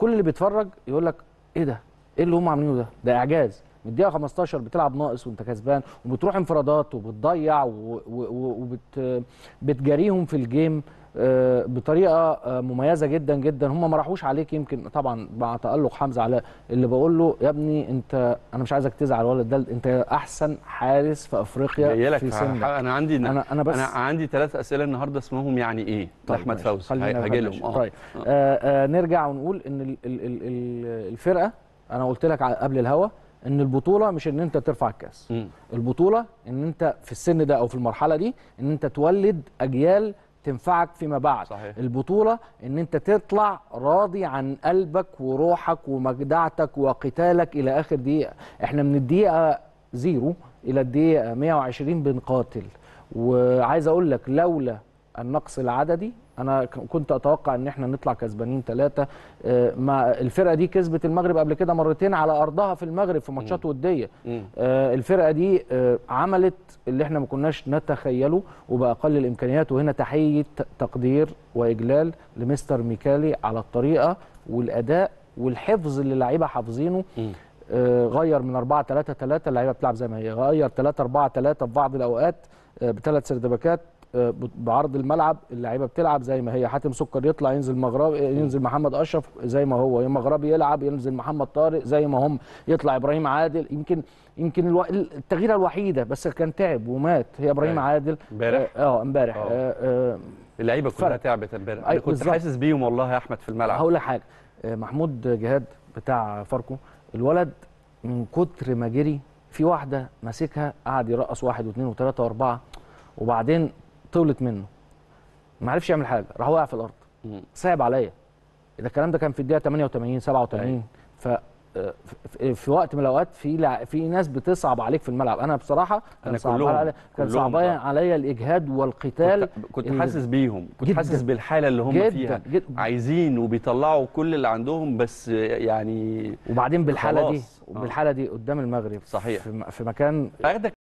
كل اللي بيتفرج يقول لك ايه ده ايه اللي هم عاملينه ده ده اعجاز من الدقيقه 15 بتلعب ناقص وانت كسبان وبتروح انفرادات وبتضيع وبت بتجاريهم في الجيم آه، بطريقه آه، مميزه جدا جدا هم ما راحوش عليك يمكن طبعا مع تالق حمزه علاء اللي بقول له يا ابني انت انا مش عايزك تزعل ولا ده انت احسن حارس في افريقيا جاي لك في في سنك انا عندي انا انا بس انا عندي ثلاث اسئله النهارده اسمهم يعني ايه طيب احمد ماشي. فوزي خلينا هاجي ماشي. لهم اه طيب آه آه نرجع ونقول ان ال ال ال ال الفرقه انا قلت لك ع- قبل الهوا ان البطوله مش ان انت ترفع الكاس مم. البطوله ان انت في السن ده او في المرحله دي ان انت تولد اجيال تنفعك فيما بعد صحيح. البطوله ان انت تطلع راضي عن قلبك وروحك ومجدعتك وقتالك الى اخر دقيقه احنا من الدقيقه زيرو الى الدقيقه 120 بنقاتل وعايز اقول لك لولا النقص العددي انا ك- كنت اتوقع ان احنا نطلع كسبانين ثلاثه مع الفرقه دي كسبت المغرب قبل كده مرتين على ارضها في المغرب في ماتشات وديه مم. آه، الفرقه دي آه، عملت اللي احنا ما كناش نتخيله وباقل الامكانيات وهنا تحيه تقدير واجلال لمستر ميكالي على الطريقه والاداء والحفظ اللي اللعيبه حافظينه مم. آه، غير من 4 3 3 اللعيبه بتلعب زي ما هي غير 3 4 3 في بعض الاوقات آه، بثلاث سردباكات آه، ب- بعرض الملعب اللعيبه بتلعب زي ما هي حاتم سكر يطلع ينزل مغربي ينزل محمد اشرف زي ما هو يا مغربي يلعب ينزل محمد طارق زي ما هم يطلع ابراهيم عادل يمكن يمكن الو... التغييره الوحيده بس كان تعب ومات هي ابراهيم أيوة. عادل امبارح اه آه، امبارح آه. آه، آه، اللعيبه كلها فرق. تعبت امبارح أي انا كنت بالظبط. حاسس بيهم والله يا احمد في الملعب هقول لك حاجه آه، محمود جهاد بتاع فاركو الولد من كتر ما جري في واحده ماسكها قعد يرقص واحد واثنين وثلاثه واربعه وبعدين طولت منه ما عرفش يعمل حاجه راح واقع في الارض مم. صعب عليا ده الكلام ده كان في الدقيقه 88 87 ف آه، في- في وقت من الاوقات في لع- في ناس بتصعب عليك في الملعب انا بصراحه كان أنا صعب كلهم- عليا كان كلهم صعب صعب. عليا الاجهاد والقتال كنت, كنت اللي- حاسس بيهم كنت جداً. حاسس بالحاله اللي هم جدا فيها جدا عايزين وبيطلعوا كل اللي عندهم بس يعني وبعدين بالحاله دي خلاص. آه. وبالحاله دي قدام المغرب صحيح. في م- في مكان اخدك